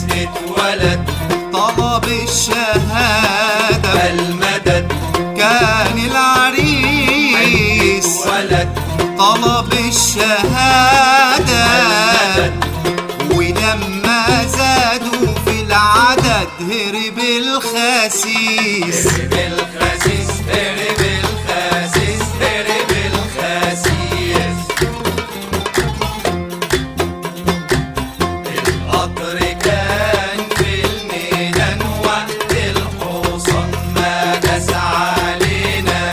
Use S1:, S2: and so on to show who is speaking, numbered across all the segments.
S1: اتولد
S2: طلب الشهادة
S1: المدد
S2: كان العريس
S1: ولد
S2: طلب الشهادة
S1: المدد
S2: ولما زادوا في العدد هرب الخسيس
S1: هرب الخسيس هرب الخسيس هرب الخسيس القطر كان في الميدان وقت الحصان ما داس علينا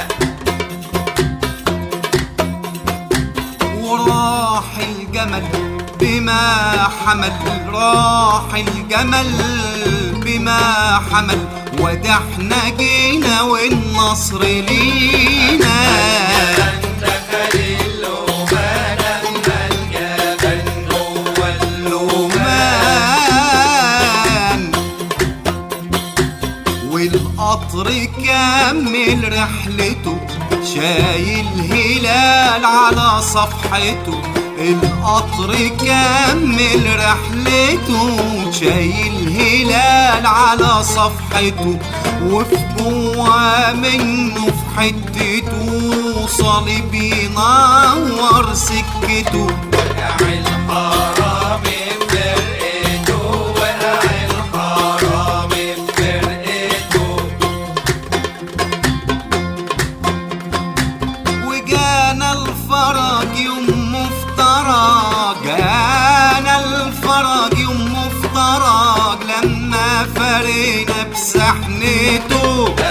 S2: وراح الجمل بما حمل راح الجمل بما حمل ودحنا جينا والنصر لينا
S1: دخل اللومان أما الجبل جوه اللومان
S2: لومان والقطر كمل رحلته شايل هلال على صفحته القطر كمل رحلته شايل هلال على صفحته وفي جوا منه في حتته صليب ينور سكته
S1: وقع الحرام بفرقته وقع الحرام بفرقته
S2: وجانا الفرج يوم مفترج جانا الفرج يوم مفترج لما فرينا بسحنته